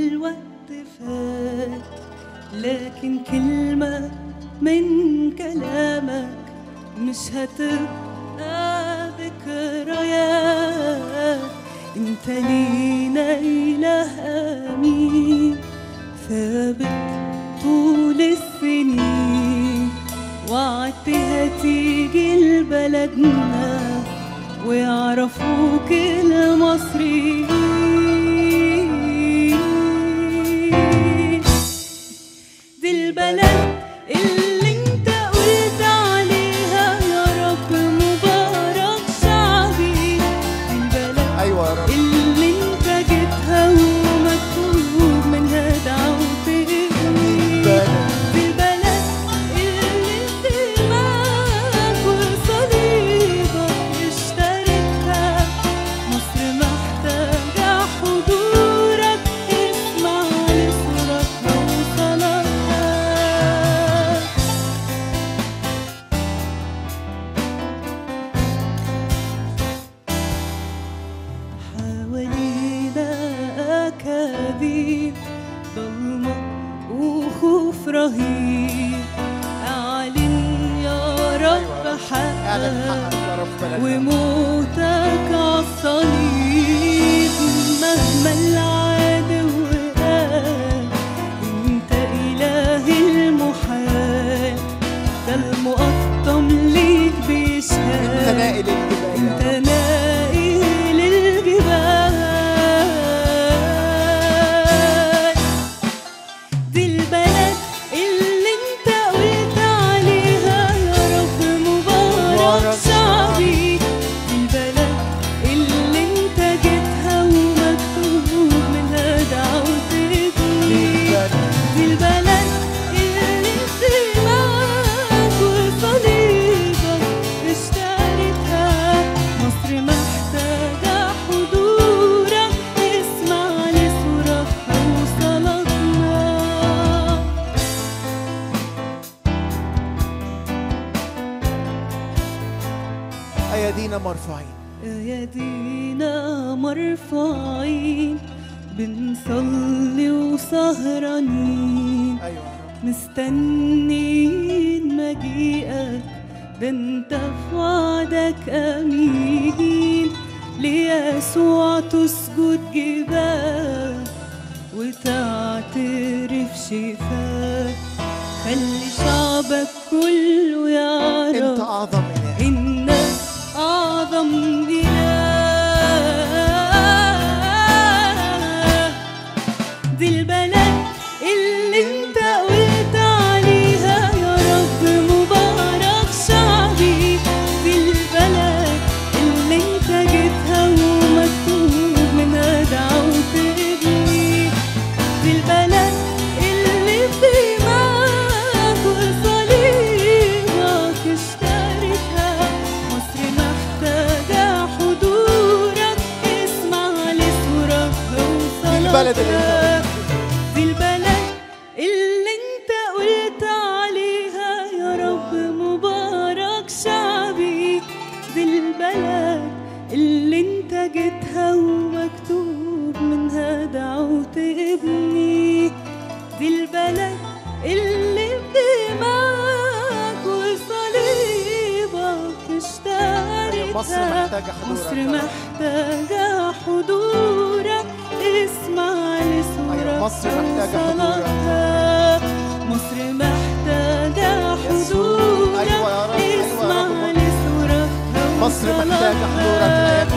والوقت فات لكن كلمة من كلامك مش هتبقى ذكريات انت لينا إله أمين ثابت طول السنين وعدت هتيجي لبلدنا ويعرفوك المصريين دي البلد اللي انت قلت عليها يا رب مبارك شعبي دي البلد ايوه يا رب اللي انت جيتها ومكتوب منها دعوتي بلد في البلد اللي انتماك وصليبك اشتريتها مصر محتاجة حضورك اسمع لصورتها وصلاتها حوالينا أكاذيب ضلمة وخوف رهيب أعلن يا رب اعلن حقك حقك يا رب بلدنا وموتك عالصليب مهما العدو قال انت اله المحال ده المقطم ليك انت بيشهد نائل الجبال يا انت رب نائل الجبال دي البلد اللي انت قلت عليها يا رب مبارك مبارك شعبي دي البلد اللي انت جيتها ومكتوب منها دعوت ابني دي البلد اللي انتماك وصليبك اشتريتها مصر محتاجة حضورك اسمع لصورتها وصلاتنا ايادينا مرفوعين ايادينا مرفوعين بنصلي وسهرانين ايوه يا رب مستنيين مجيئك ده انت في وعدك امين ليسوع تسجد جبال وتعترف شفاك خلي شعبك كله انت يعرف اعظم اله إنك أعظم إله دي البلد اللي انت قلت عليها يا رب مبارك شعبي دي البلد اللي انت جيتها ومكتوب منها دعوت ابني دي البلد اللي بدماغك وصليبك اشتريتها مصر محتاجة حضورك اسمع لصورتها البلد اللي انت وصلاتها دي البلد اللي انت قلت عليها يا رب مبارك شعبي دي البلد اللي انت جيتها ومكتوب منها دعوت ابني دي البلد اللي بدماغك وصليبك اشتريتها مصر محتاجة حضورك مصر يا رب. محتاجة حضورك اسمع لصورتها أيوة، مصر محتاجة حضورك. وصلاتها. مصر محتاجة يسوع. حضورك أيوة يا رب، أيوة يا اسمع رب. لصورتها مصر محتاجة حضورك وصلاتها. الأيام